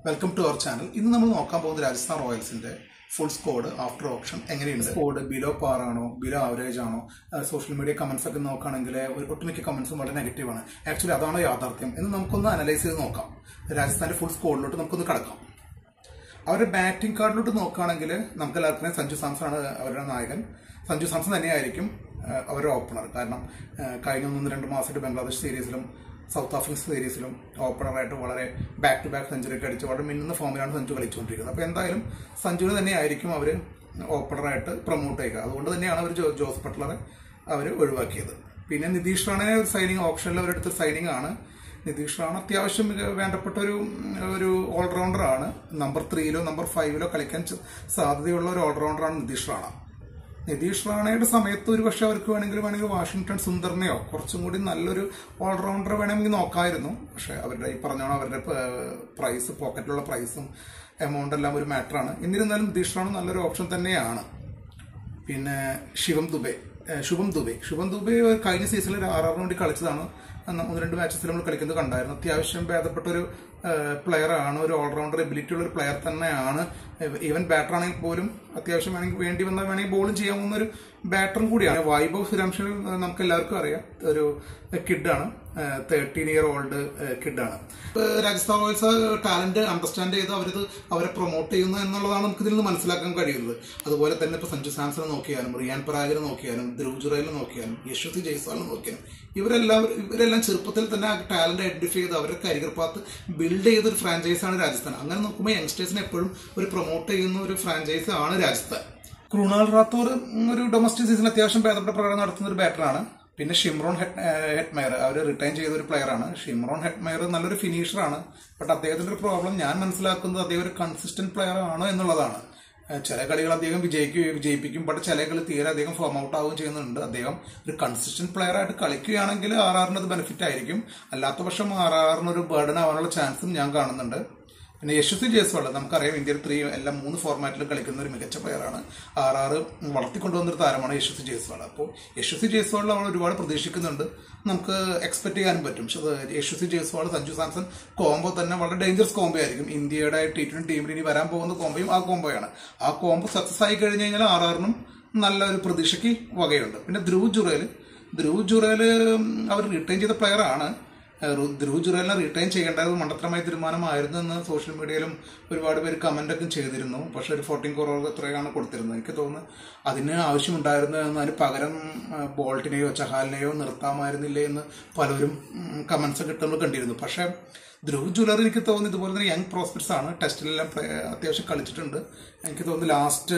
welcome to our channel ഇന്ന് നമ്മൾ നോക്കാൻ പോകുന്നത് രാജസ്ഥാൻ റോയൽസിന്റെ ഫുൾ സ്കോഡ് ആഫ്റ്റർ ഓപ്ഷൻ എങ്ങനെയുണ്ട് സ്കോഡ് ബിലോ പാർ ആണോ ബിലോ ആവറേജ് ആണോ സോഷ്യൽ മീഡിയ കമന്റ്സ് ഒക്കെ നോക്കുകയാണെങ്കിൽ ഒരു ഒട്ടുമിക്ക കമന്റ്സും വളരെ നെഗറ്റീവ് ആണ് ആക്ച്വലി അതാണോ യാഥാർത്ഥ്യം എന്ന് നമുക്കൊന്ന് അനലൈസ് ചെയ്ത് നോക്കാം രാജസ്ഥാന്റെ ഫുൾ സ്കോഡിലോട്ട് നമുക്കൊന്ന് കടക്കാം അവരുടെ ബാറ്റിംഗ് കാർഡിലോട്ട് നോക്കുകയാണെങ്കിൽ നമുക്ക് എല്ലാവർക്കും സഞ്ജു സാംസൺ ആണ് അവരുടെ നായകൻ സഞ്ജു സാംസൺ തന്നെയായിരിക്കും ആ, അവരുടെ ഓപ്പണർ കാരണം ആ, കഴിഞ്ഞ ഒന്ന് രണ്ട് മാസമായിട്ട് ബംഗ്ലാദേശ് സീരീസിലും സൗത്ത് ആഫ്രിക്ക സീരീസിലും ഓപ്പണറായിട്ട് വളരെ ബാക്ക് ടു ബാക്ക് സെഞ്ചുറി ഒക്കെ അടിച്ച് വളരെ മിന്നുന്ന ഫോമിലാണ് സഞ്ജു കളിച്ചുകൊണ്ടിരിക്കുന്നത് അപ്പോൾ എന്തായാലും സഞ്ജുവിന് തന്നെയായിരിക്കും അവർ ഓപ്പണറായിട്ട് പ്രൊമോട്ട് ചെയ്യുക അതുകൊണ്ട് തന്നെയാണ് അവർ ജോ- ജോസ് ബട്ട്ലറെ അവർ ഒഴിവാക്കിയത് പിന്നെ നിതീഷ് റാണെ ഒരു സൈനിങ് ഓപ്ഷനിൽ അവരെടുത്ത സൈനിങ് ആണ് നിതീഷ് റാണ അത്യാവശ്യം മിക- വേണ്ടപ്പെട്ട ഒരു ഒരു ഓൾറൗണ്ടർ ആണ് നമ്പർ ത്രീയിലോ നമ്പർ ഫൈവിലോ കളിക്കാൻ ച- സാധ്യതയുള്ള ഒരു ഓൾറൗണ്ടറാണ് നിതീഷ് റാണ നിതീഷ് റാണയുടെ സമയത്ത് ഒരു പക്ഷെ അവർക്ക് വേണമെങ്കിൽ വേണമെങ്കിൽ വാഷിംഗ്ടൺ സുന്ദറിനെയോ കുറച്ചും കൂടി നല്ലൊരു ഓൾറൗണ്ടർ വേണമെങ്കിൽ നോക്കായിരുന്നു പക്ഷെ അവരുടെ ഈ പറഞ്ഞോണം അവരുടെ പ്രൈസ് പോക്കറ്റിലുള്ള പ്രൈസും എമൗണ്ട് എല്ലാം ഒരു മാറ്ററാണ് എന്നിരുന്നാലും നിതീഷ് റാണ നല്ലൊരു ഓപ്ഷൻ തന്നെയാണ് പിന്നെ ശിവം ദുബെ ഏഹ് ശുഭം ദുബെ ശുഭം ദുബെ കഴിഞ്ഞ സീസണിൽ ആർ ആറിന് വേണ്ടി കളിച്ചതാണ് അന്ന് ഒന്ന് രണ്ട് മാച്ചസിൽ നമ്മൾ കളിക്കുന്നത് കണ്ടായിരുന്നു അത്യാവശ്യം ഭേദപ്പെട്ട ഒരു പ്ലെയർ ആണ് ഒരു ഓൾറൗണ്ടർ എബിലിറ്റി ഉള്ള ഒരു പ്ലെയർ തന്നെയാണ് ഈവൻ ബാറ്റർ ആണെങ്കിൽ പോലും അത്യാവശ്യം വേണമെങ്കിൽ വേണ്ടി വന്നാൽ വേണമെങ്കിൽ ബോളും ചെയ്യാവുന്ന ഒരു ബാറ്ററും കൂടിയാണ് വൈഭവ് സുരംശൻ നമുക്ക് എല്ലാവർക്കും അറിയാം ഒരു കിഡാണ് തേർട്ടീൻ ഇയർ ഓൾഡ് കിഡാണ് രാജസ്ഥാൻ റോയൽസ് ടാലന്റ് അണ്ടർസ്റ്റാൻഡ് ചെയ്ത് അവരിത് അവരെ പ്രൊമോട്ട് ചെയ്യുന്നു എന്നുള്ളതാണ് നമുക്ക് ഇതിൽ നിന്ന് മനസ്സിലാക്കാൻ കഴിയുന്നത് അതുപോലെ തന്നെ ഇപ്പൊ സഞ്ജു സാംസനെ നോക്കിയാലും റിയാൻ പരാഗിനെ നോക്കിയാലും ധ്രുവ് ജുറയിലെ നോക്കിയാലും യശ്വതി ജയ്സ്വാളിനെ നോക്കിയാലും ഇവരെല്ലാം ഇവരെല്ലാം ചെറുപ്പത്തിൽ തന്നെ ആ ടാലന്റ് ഐഡന്റിഫൈ ചെയ്ത് അവരുടെ കരിയർ പാത്ത് ബിൽഡ് ചെയ്ത ഒരു ഫ്രാഞ്ചൈസ് ആണ് രാജസ്ഥാൻ അങ്ങനെ നോക്കുമ്പോൾ യങ്സ്റ്റേഴ്സിനെ എപ്പോഴും ഒരു പ്രൊമോട്ട് ചെയ്യുന്ന ഒരു ഫ്രാഞ്ചൈസ് ആണ് രാജസ്ഥാൻ ക്രൂണാൽ റാത്തോർ ഒരു ഡൊമസ്റ്റിക് സീസൺ അത്യാവശ്യം ഭേദപ്പെട്ട പ്രകടനം നടത്തുന്ന ഒരു ബാറ്ററാണ് പിന്നെ ഷിംറോൺ ഹെഡ്മയർ അവർ റിട്ടൈൻ ചെയ്ത ഒരു പ്ലെയർ ആണ് ഷിംറോൺ ഹെഡ്മയർ നല്ലൊരു ഫിനിഷറാണ് ബട്ട് അദ്ദേഹത്തിന്റെ ഒരു പ്രോബ്ലം ഞാൻ മനസ്സിലാക്കുന്നത് അദ്ദേഹം ഒരു കൺസിസ്റ്റന്റ് പ്ലെയർ ആണോ എന്നുള്ളതാണ് ഏഹ് ചില കളികൾ അദ്ദേഹം വിജയിക്കുകയും വിജയിപ്പിക്കും ബട്ട് ചില കളി തീരെ അദ്ദേഹം ഫോം ഔട്ട് ആവുകയും ചെയ്യുന്നുണ്ട് അദ്ദേഹം ഒരു കൺസിസ്റ്റന്റ് പ്ലെയർ ആയിട്ട് കളിക്കുകയാണെങ്കിൽ ആർ ആറിന് അത് ബെനിഫിറ്റ് ആയിരിക്കും അല്ലാത്ത പക്ഷം ആർ ആറിന് ഒരു ബേർഡൻ ആവാനുള്ള ചാൻസും ഞാൻ കാണുന്നുണ്ട് പിന്നെ യശസ്വി ജയ്സ്വാൾ നമുക്കറിയാം ഇന്ത്യയിൽ ത്രീ എല്ലാം മൂന്ന് ഫോർമാറ്റിലും കളിക്കുന്ന ഒരു മികച്ച പ്ലെയറാണ് ആർ ആറ് വളർത്തിക്കൊണ്ടുവന്ന ഒരു താരമാണ് യശസ്വി ജയ്സ്വാൾ അപ്പോൾ യശസ്വി ജയ്സ്വാളിൽ അവൾ ഒരുപാട് പ്രതീക്ഷിക്കുന്നുണ്ട് നമുക്ക് എക്സ്പെക്ട് ചെയ്യാനും പറ്റും പക്ഷെ അത് യശസ്വി ജയ്സ്വാൾ സഞ്ജു സാംസൺ കോംബോ തന്നെ വളരെ ഡേഞ്ചറസ് കോംബോ ആയിരിക്കും ഇന്ത്യയുടെ ടി ട്വന്റി ടീമിൽ ഇനി വരാൻ പോകുന്ന കോംബോയും ആ കോംബോയാണ് ആ കോംബോ സക്സസ് ആയി കഴിഞ്ഞ് കഴിഞ്ഞാൽ ആർ ആറിനും നല്ലൊരു പ്രതീക്ഷയ്ക്ക് വകയുണ്ട് പിന്നെ ധ്രുവ് ജുറേൽ ധ്രുവ് ജുറേൽ അവർ റിട്ടേൺ ചെയ്ത പ്ലെയർ ആണ് ഏഹ് ധ്രുവ് ജുറേലിനെ റിട്ടൈൻ ചെയ്യേണ്ടത് മണ്ടത്തരമായ തീരുമാനമായിരുന്നു എന്ന് സോഷ്യൽ മീഡിയയിലും ഒരുപാട് പേര് കമന്റ് ഒക്കെ ചെയ്തിരുന്നു പക്ഷെ ഒരു ഫോർട്ടീൻ കുറവ് എത്രയാണ് കൊടുത്തിരുന്നത് എനിക്ക് തോന്നുന്നു അതിന് ആവശ്യമുണ്ടായിരുന്നു എന്ന് അതിന് പകരം ഏഹ് ബോൾട്ടിനെയോ ചഹാലിനെയോ നിർത്താമായിരുന്നില്ലേ എന്ന് പലരും കമന്റ്സ് ഒക്കെ ഇട്ട് നമ്മൾ കണ്ടിരുന്നു പക്ഷെ ധ്രുവ് ജുലർ എനിക്ക് തോന്നുന്നു ഇതുപോലെ തന്നെ യങ് പ്രോസ്പെക്ട്സ് ആണ് ടെസ്റ്റിലെല്ലാം പ്ലേ- അത്യാവശ്യം കളിച്ചിട്ടുണ്ട് എനിക്ക് തോന്നുന്നു last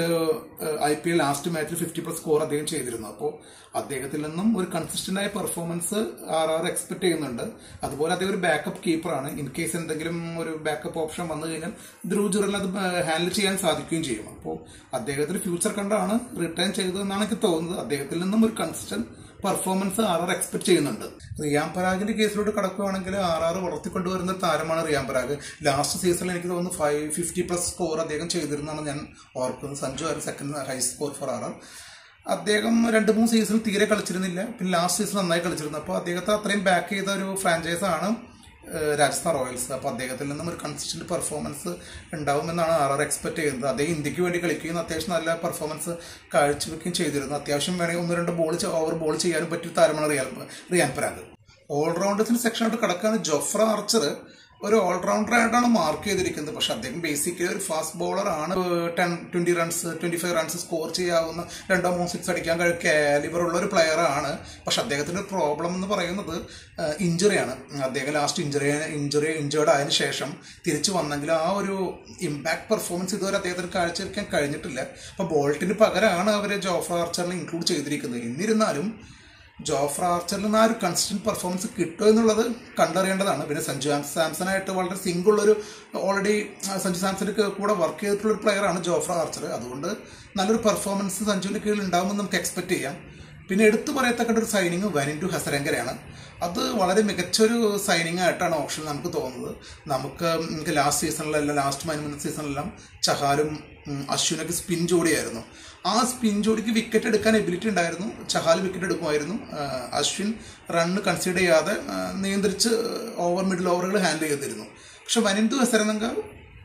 I P L last മാച്ചിൽ ഫിഫ്റ്റി പ്ലസ് സ്കോർ അദ്ദേഹം ചെയ്തിരുന്നു അപ്പോൾ അദ്ദേഹത്തിൽ നിന്നും ഒരു കൺസിസ്റ്റന്റ് ആയ പെർഫോമൻസ് ആർ ആർ എക്സ്പെക്ട് ചെയ്യുന്നുണ്ട് അതുപോലെ അദ്ദേഹം ഒരു ബാക്കപ്പ് കീപ്പറാണ് ഇൻ കേസ് എന്തെങ്കിലും ഒരു ബാക്കപ്പ് ഓപ്ഷൻ വന്നു കഴിഞ്ഞാൽ ധ്രുവ് ജുറലിന് അത് ഹാൻഡിൽ ചെയ്യാൻ സാധിക്കുകയും ചെയ്യും അപ്പോൾ അദ്ദേഹത്തിന് ഫ്യൂച്ചർ കണ്ടാണ് റിട്ടേൺ ചെയ്തതെന്നാണ് എനിക്ക് തോന്നുന്നത് അദ്ദേഹത്തിൽ നിന്നും ഒരു consistent performance R R expect ചെയ്യുന്നുണ്ട് റിയാൻ പരാഗിന്റെ കേസിലോട്ട് കടക്കുകയാണെങ്കിൽ ആർ ആർ വളർത്തിക്കൊണ്ടുവരുന്ന ഒരു താരമാണ് റിയാൻ പരാഗ് ലാസ്റ്റ് സീസണിൽ എനിക്ക് തോന്നുന്നു ഫൈവ് ഫിഫ്റ്റി പ്ലസ് സ്കോർ അദ്ദേഹം ചെയ്തിരുന്നാണ് ഞാൻ ഓർക്കുന്നത് സഞ്ജു ആയിരുന്നു second high score for R R അദ്ദേഹം രണ്ട് മൂന്ന് സീസണിൽ തീരെ കളിച്ചിരുന്നില്ല പിന്നെ ലാസ്റ്റ് സീസൺ നന്നായി കളിച്ചിരുന്നു അപ്പോൾ അദ്ദേഹത്തെ അത്രയും ബാക്ക് ചെയ്ത ഒരു ഫ്രാഞ്ചൈസ് ആണ് ഏഹ് രാജസ്ഥാൻ റോയൽസ് അപ്പോൾ അദ്ദേഹത്തിൽ നിന്നും ഒരു കൺസിസ്റ്റന്റ് പെർഫോമൻസ് ഉണ്ടാവുമെന്നാണ് ആർ ആർ എക്സ്പെക്ട് ചെയ്യുന്നത് അദ്ദേഹം ഇന്ത്യക്ക് വേണ്ടി കളിക്കുകയും അത്യാവശ്യം നല്ല പെർഫോമൻസ് കാഴ്ചവെക്കുകയും ചെയ്തിരുന്നു അത്യാവശ്യം വേണമെങ്കിൽ ഒന്ന് രണ്ട് ബോൾ ഓവർ ബോൾ ചെയ്യാനും പറ്റിയ താരമാണ് റിയാൻ റിയാൻ പരാഗ് ഓൾറൗണ്ടേഴ്സിന് സെക്ഷനായിട്ട് കിടക്കാൻ ജോഫ്ര ആർച്ചർ ഒരു ഓൾറൗണ്ടർ ആയിട്ടാണ് മാർക്ക് ചെയ്തിരിക്കുന്നത് പക്ഷെ അദ്ദേഹം ബേസിക്കലി ഒരു ഫാസ്റ്റ് ബോളർ ആണ് ten twenty runs twenty five runs score ചെയ്യാവുന്ന രണ്ടോ മൂന്ന് സിക്സ് അടിക്കാൻ കഴിയും കാലിബർ ഉള്ള ഒരു പ്ലെയർ ആണ് പക്ഷെ അദ്ദേഹത്തിന്റെ ഒരു പ്രോബ്ലം എന്ന് പറയുന്നത് ഇഞ്ചുറിയാണ് അദ്ദേഹം ലാസ്റ്റ് ഇഞ്ചുറി ഇഞ്ചുറി ഇഞ്ചേർഡ് ആയതിനു ശേഷം തിരിച്ചു വന്നെങ്കിൽ ആ ഒരു ഇമ്പാക്ട് പെർഫോമൻസ് ഇതുവരെ അദ്ദേഹത്തിന് കാഴ്ചവെക്കാൻ കഴിഞ്ഞിട്ടില്ല അപ്പൊ ബോൾട്ടിന് പകരമാണ് അവർ ജോഫർ ആർച്ചറിനെ ഇൻക്ലൂഡ് ചെയ്തിരിക്കുന്നത് എന്നിരുന്നാലും ജോഫ്ര ആർച്ചറിൽ നിന്ന് ആ ഒരു കൺസിസ്റ്റന്റ് പെർഫോമൻസ് കിട്ടുമോ എന്നുള്ളത് കണ്ടറിയേണ്ടതാണ് പിന്നെ സഞ്ജു സാംസൺ ആയിട്ട് വളരെ സിംഗിൾ ഒരു ഓൾറെഡി സഞ്ജു സാംസന്റെ കൂടെ വർക്ക് ചെയ്തിട്ടുള്ള ഒരു പ്ലെയർ ആണ് ജോഫ്ര ആർച്ചർ അതുകൊണ്ട് നല്ലൊരു പെർഫോമൻസ് സഞ്ജുവിന്റെ കീഴിൽ ഉണ്ടാവുമെന്ന് നമുക്ക് എക്സ്പെക്ട് ചെയ്യാം പിന്നെ എടുത്തു പറയത്തക്ക ഒരു സൈനിങ് വനിൻഡു ഹസരങ്കരയാണ് അത് വളരെ മികച്ചൊരു സൈനിങ് ആയിട്ടാണ് ഓപ്ഷൻ നമുക്ക് തോന്നുന്നത് നമുക്ക് നമുക്ക് ലാസ്റ്റ് സീസണിലെല്ലാം ലാസ്റ്റ് മൈൻമെന്റ് സീസണിലെല്ലാം ചഹാലും ഉം, അശ്വിനൊക്കെ സ്പിൻ ജോഡിയായിരുന്നു ആ സ്പിൻ ജോഡിക്ക് വിക്കറ്റ് എടുക്കാൻ എബിലിറ്റി ഉണ്ടായിരുന്നു ചഹാൽ വിക്കറ്റ് എടുക്കുമായിരുന്നു ആ, അശ്വിൻ റണ്ണ് കൺസിഡർ ചെയ്യാതെ ആ, നിയന്ത്രിച്ച് ഓവർ മിഡിൽ ഓവറുകൾ ഹാൻഡിൽ ചെയ്തിരുന്നു പക്ഷെ Wanindu Hasaranga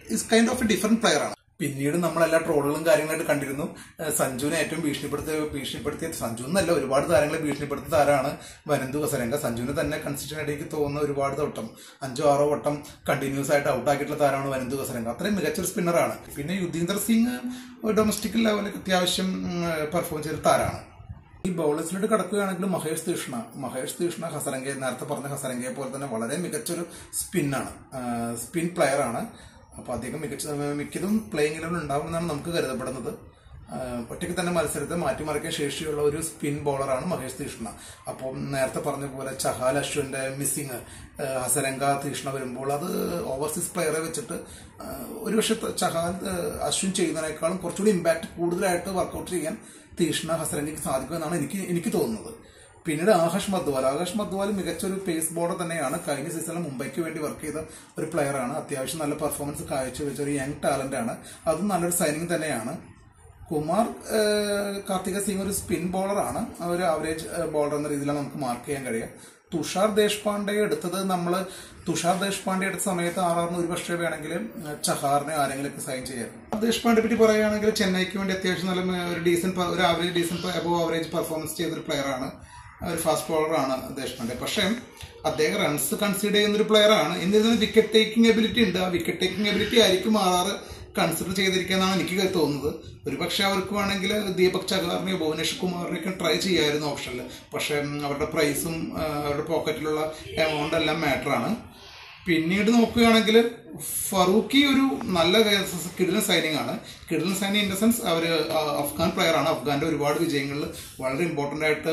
is kind of a different player ആണ് പിന്നീട് നമ്മളെല്ലാ ട്രോളുകളും കാര്യങ്ങളായിട്ട് കണ്ടിരുന്നു ഏഹ് സഞ്ജുവിനെ ഏറ്റവും ഭീഷണിപ്പെടുത്തിയ ഭീഷണിപ്പെടുത്തിയ സഞ്ജു എന്നല്ല ഒരുപാട് താരങ്ങളെ ഭീഷണിപ്പെടുത്തിയ താരമാണ് വനന്തു കസരംഗ സഞ്ജുവിന് തന്നെ കൺസിസ്റ്റന്റ് ആയിട്ട് എനിക്ക് തോന്നുന്ന ഒരുപാട് വട്ടം അഞ്ചോ ആറോ വട്ടം കണ്ടിന്യൂസ് ആയിട്ട് ഔട്ട് ആക്കിയിട്ടുള്ള താരമാണ് വനന്തു കസരംഗ അത്രയും മികച്ചൊരു സ്പിന്നറാണ് പിന്നെ യുദ്ധീന്ദർ സിംഗ് ഡൊമസ്റ്റിക് ലെവലിൽ അത്യാവശ്യം പെർഫോം ചെയ്ത താരമാണ് ഈ ബൗളേഴ്സിലോട്ട് കടക്കുകയാണെങ്കിൽ മഹേഷ് തീഷ്ണ മഹേഷ് തീഷ്ണ ഹസരംഗയെ നേരത്തെ പറഞ്ഞ ഹസരംഗയെ പോലെ തന്നെ വളരെ മികച്ചൊരു സ്പിന്നാണ് സ്പിൻ പ്ലെയർ ആണ് അപ്പോൾ അദ്ദേഹം മികച്ച മിക്കതും പ്ലേയിങ് ലെവൽ ഉണ്ടാവുമെന്നാണ് നമുക്ക് കരുതപ്പെടുന്നത് ആഹ് ഒറ്റയ്ക്ക് തന്നെ മത്സരത്തെ മാറ്റിമറിക്കാൻ ശേഷിയുള്ള ഒരു സ്പിൻ ബോളറാണ് മഹേഷ് തീഷ്ണ അപ്പം നേരത്തെ പറഞ്ഞ പോലെ ചഹാൽ അശ്വിന്റെ മിസ്സിങ് ഹസരംഗ തീഷ്ണ വരുമ്പോൾ അത് ഓവർസീസ് പ്ലെയറെ വെച്ചിട്ട് ആഹ് ഒരുപക്ഷെ ചഹാൽ ആഹ് അശ്വിൻ ചെയ്യുന്നതിനേക്കാളും കുറച്ചുകൂടി ഇമ്പാക്ട് കൂടുതലായിട്ട് വർക്കൗട്ട് ചെയ്യാൻ തീഷ്ണ ഹസരംഗയ്ക്ക് സാധിക്കുമെന്നാണ് എനിക്ക് എനിക്ക് തോന്നുന്നത് പിന്നീട് ആകാശ് മദ്വാൽ ആകാശ് മദ്വാൽ മികച്ചൊരു പേസ് ബോളർ തന്നെയാണ് കഴിഞ്ഞ സീസണിൽ മുംബൈക്ക് വേണ്ടി വർക്ക് ചെയ്ത ഒരു പ്ലെയറാണ് അത്യാവശ്യം നല്ല പെർഫോമൻസ് കാഴ്ചവെച്ച ഒരു യങ് ടാലന്റ് ആണ് അതും നല്ലൊരു സൈനിങ് തന്നെയാണ് കുമാർ ഏഹ്, കാർത്തിക സിംഗ് ഒരു സ്പിൻ ബോളറാണ് ഒരു ആവറേജ് ബോളർ എന്ന രീതിയിലാണ് നമുക്ക് മാർക്ക് ചെയ്യാൻ കഴിയുക തുഷാർ ദേശ്പാണ്ഡെ എടുത്തത് നമ്മൾ തുഷാർ ദേശ്പാണ്ഡെ എടുത്ത സമയത്ത് ആറാറിന് ഒരു പക്ഷേ വേണമെങ്കിൽ ചഹാറിനെ ആരെങ്കിലും ഒക്കെ സൈൻ ചെയ്യാം ദേശ്പാണ്ഡെ പറ്റി പറയുകയാണെങ്കിൽ ചെന്നൈക്ക് വേണ്ടി അത്യാവശ്യം നല്ല മ- ഒരു ഡീസന്റ് ഒരു average decent above average performance ചെയ്തൊരു പ്ലെയറാണ് ഒരു ഫാസ്റ്റ് ബോളറാണ് ദേശ്പാണ്ഡെ പക്ഷേ അദ്ദേഹം റൺസ് കൺസിഡർ ചെയ്യുന്ന ഒരു പ്ലെയറാണ് എന്നിരുന്നാലും വിക്കറ്റ് ടേക്കിംഗ് എബിലിറ്റി ഉണ്ട് ആ വിക്കറ്റ് ടേക്കിംഗ് എബിലിറ്റി ആയിരിക്കും ആറാറ് കൺസിഡർ ചെയ്തിരിക്കാന്നാണ് എനിക്ക് തോന്നുന്നത് ഒരുപക്ഷെ അവർക്ക് വേണമെങ്കിൽ ദീപക് ചകാറിനെയോ ഭുവനേഷ് കുമാറിനെയൊക്കെ ട്രൈ ചെയ്യായിരുന്നു ഓപ്ഷനിൽ പക്ഷേ ഉം, അവരുടെ പ്രൈസും ആ, അവരുടെ പോക്കറ്റിലുള്ള എമൗണ്ട് എല്ലാം മാറ്ററാണ് പിന്നീട് നോക്കുകയാണെങ്കിൽ ഫറൂഖി ഒരു നല്ല കിടിലൻ സൈനിങ് ആണ് കിടിലൻ സൈനിങ് ഇൻ ദ സെൻസ് അവർ അഫ്ഗാൻ പ്ലെയർ ആണ് അഫ്ഗാന്റെ ഒരുപാട് വിജയങ്ങളിൽ വളരെ ഇമ്പോർട്ടൻ്റ് ആയിട്ട്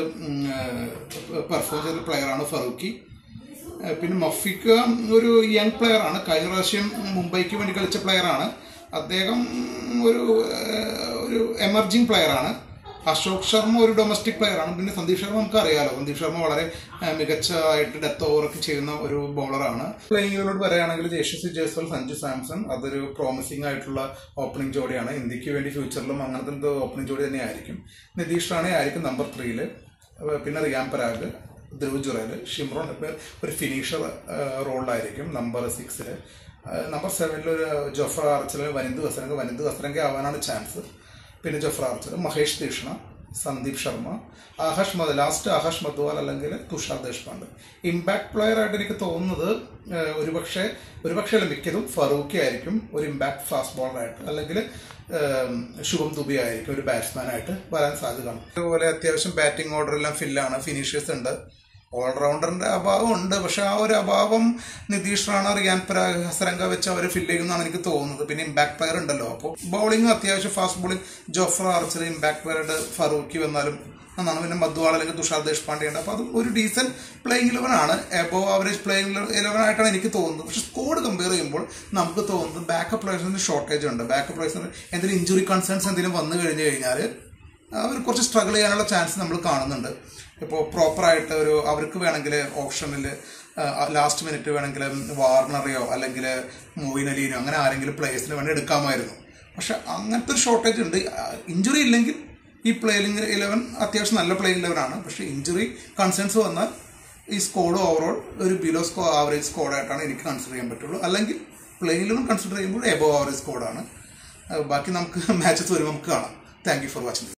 പെർഫോം ചെയ്ത പ്ലെയർ ആണ് ഫറൂഖി ഏഹ് പിന്നെ മഫിക്ക ഒരു യങ് പ്ലെയർ ആണ് കഴിഞ്ഞ പ്രാവശ്യം മുംബൈക്ക് വേണ്ടി കളിച്ച പ്ലെയർ ആണ് അദ്ദേഹം ഒരു ഏഹ് ഒരു എമർജിങ് പ്ലെയർ ആണ് അശോക് ശർമ്മ ഒരു ഡൊമസ്റ്റിക് പ്ലെയർ ആണ് പിന്നെ സന്ദീപ് ശർമ്മ നമുക്ക് അറിയാലോ സന്ദീപ് ശർമ്മ വളരെ ഏഹ് മികച്ചതായിട്ട് ഡെത്ത് ഓവറൊക്കെ ചെയ്യുന്ന ഒരു ബൗളറാണ് പ്ലേയിങ്ങിനോട് പറയുകയാണെങ്കിൽ യശസ്വി ജയ്സ്വാൾ സഞ്ജു സാംസൺ അതൊരു പ്രോമിസിംഗ് ആയിട്ടുള്ള ഓപ്പണിംഗ് ജോഡിയാണ് ഇന്ത്യക്ക് വേണ്ടി ഫ്യൂച്ചറിലും അങ്ങനത്തെ എന്തോ ഓപ്പണിംഗ് ജോഡി തന്നെയായിരിക്കും നിതീഷ് റാണെ ആയിരിക്കും നമ്പർ ത്രീയിൽ പിന്നെ റിയാൻ പരാഗ് ധ്രുവ് ജുറേൽ ഷിംറോൺ ഇപ്പം ഒരു ഫിനിഷർ റോളിലായിരിക്കും നമ്പർ സിക്സിൽ നമ്പർ സെവനിൽ ഒരു ജോഫ്ര ആർച്ചൽ വനിന്ദു വസരംഗ വനിന്ദു വസരംഗ ആവാനാണ് ചാൻസ് പിന്നെ ജോഫ്ര ആർച്ചൽ മഹേഷ് തീഷ്ണ സന്ദീപ് ശർമ്മ ആകാശ് മദ് ലാസ്റ്റ് ആകാശ് മദ്വാൽ അല്ലെങ്കിൽ തുഷാർ ദേശ്പാണ്ഡെ ഇമ്പാക്ട് പ്ലെയർ ആയിട്ട് എനിക്ക് തോന്നുന്നത് ഏഹ്, ഒരുപക്ഷെ ഒരുപക്ഷെ അല്ല മിക്കതും ഫറൂഖി ആയിരിക്കും ഒരു ഇമ്പാക്ട് ഫാസ്റ്റ് ബോളറായിട്ട് അല്ലെങ്കിൽ ഏഹ്, ശുഭം ദുബി ആയിരിക്കും ഒരു ബാറ്റ്സ്മാൻ ആയിട്ട് വരാൻ സാധ്യത അതുപോലെ അത്യാവശ്യം ബാറ്റിംഗ് ഓർഡർ എല്ലാം ഫില്ലാണ് ഫിനിഷേഴ്സ് ഉണ്ട് ഓൾറൗണ്ടറിന്റെ അഭാവം ഉണ്ട് പക്ഷെ ആ ഒരു അഭാവം നിതീഷ് റാണ റിയാൻ പരാഗ് ഹസരംഗ വെച്ച് അവർ ഫില്ല് ചെയ്യുമെന്നാണ് എനിക്ക് തോന്നുന്നത് പിന്നെ ഇമ്പാക്ട് പ്ലെയർ ഉണ്ടല്ലോ അപ്പോൾ ബൗളിംഗ് അത്യാവശ്യം fast bowling Jofra Archer impact പ്ലെയറുടെ ഫറൂഖി വന്നാലും എന്നാണ് പിന്നെ മധുവാൾ അല്ലെങ്കിൽ തുഷാർ ദേശ്പാണ്ഡെ ഉണ്ട് അപ്പോൾ അത് ഒരു ഡീസന്റ് പ്ലേയിങ് ഇലവൻ ആണ് എബോ ആവറേജ് പ്ലേയിങ് ഇലവൻ ആയിട്ടാണ് എനിക്ക് തോന്നുന്നത് പക്ഷെ സ്കോഡ് കമ്പയർ ചെയ്യുമ്പോൾ നമുക്ക് തോന്നുന്നത് ബാക്കപ്പ് പ്ലേയേഴ്സിന് ഷോർട്ടേജ് ഉണ്ട് ബാക്കപ്പ് പ്ലേയേഴ്സിന് എന്തെങ്കിലും ഇഞ്ചുറി കൺസേൺസ് എന്തെങ്കിലും വന്നു കഴിഞ്ഞു കഴിഞ്ഞാൽ അവർ കുറച്ച് സ്ട്രഗിൾ ചെയ്യാനുള്ള ചാൻസ് നമ്മൾ കാണുന്നുണ്ട് ഇപ്പോൾ പ്രോപ്പറായിട്ട് ഒരു അവർക്ക് വേണമെങ്കിൽ ഓപ്ഷനിൽ ലാസ്റ്റ് മിനിറ്റ് വേണമെങ്കിൽ വാർണറയോ അല്ലെങ്കിൽ മോയിൻ അലീനോ അങ്ങനെ ആരെങ്കിലും പ്ലേയേഴ്സിന് വേണ്ടി എടുക്കാമായിരുന്നു പക്ഷെ അങ്ങനത്തെ ഒരു ഷോർട്ടേജ് ഉണ്ട് ഇഞ്ചുറി ഇല്ലെങ്കിൽ ഈ പ്ലേയിങ് ഇലവൻ അത്യാവശ്യം നല്ല പ്ലേയിങ് ഇലവൻ ആണ് പക്ഷെ ഇഞ്ചുറി കൺസേൺസ് വന്നാൽ ഈ സ്കോഡ് ഓവറോൾ ഒരു ബിലോ സ്കോ ആവറേജ് സ്കോഡായിട്ടാണ് എനിക്ക് കൺസിഡർ ചെയ്യാൻ പറ്റുള്ളൂ അല്ലെങ്കിൽ പ്ലേയിങ് ഇലവൻ കൺസിഡർ ചെയ്യുമ്പോൾ എബോ ആവറേജ് സ്കോഡാണ് ബാക്കി നമുക്ക് മാച്ചസ് വരുമ്പോൾ നമുക്ക് കാണാം താങ്ക് യു ഫോർ വാച്ചിങ്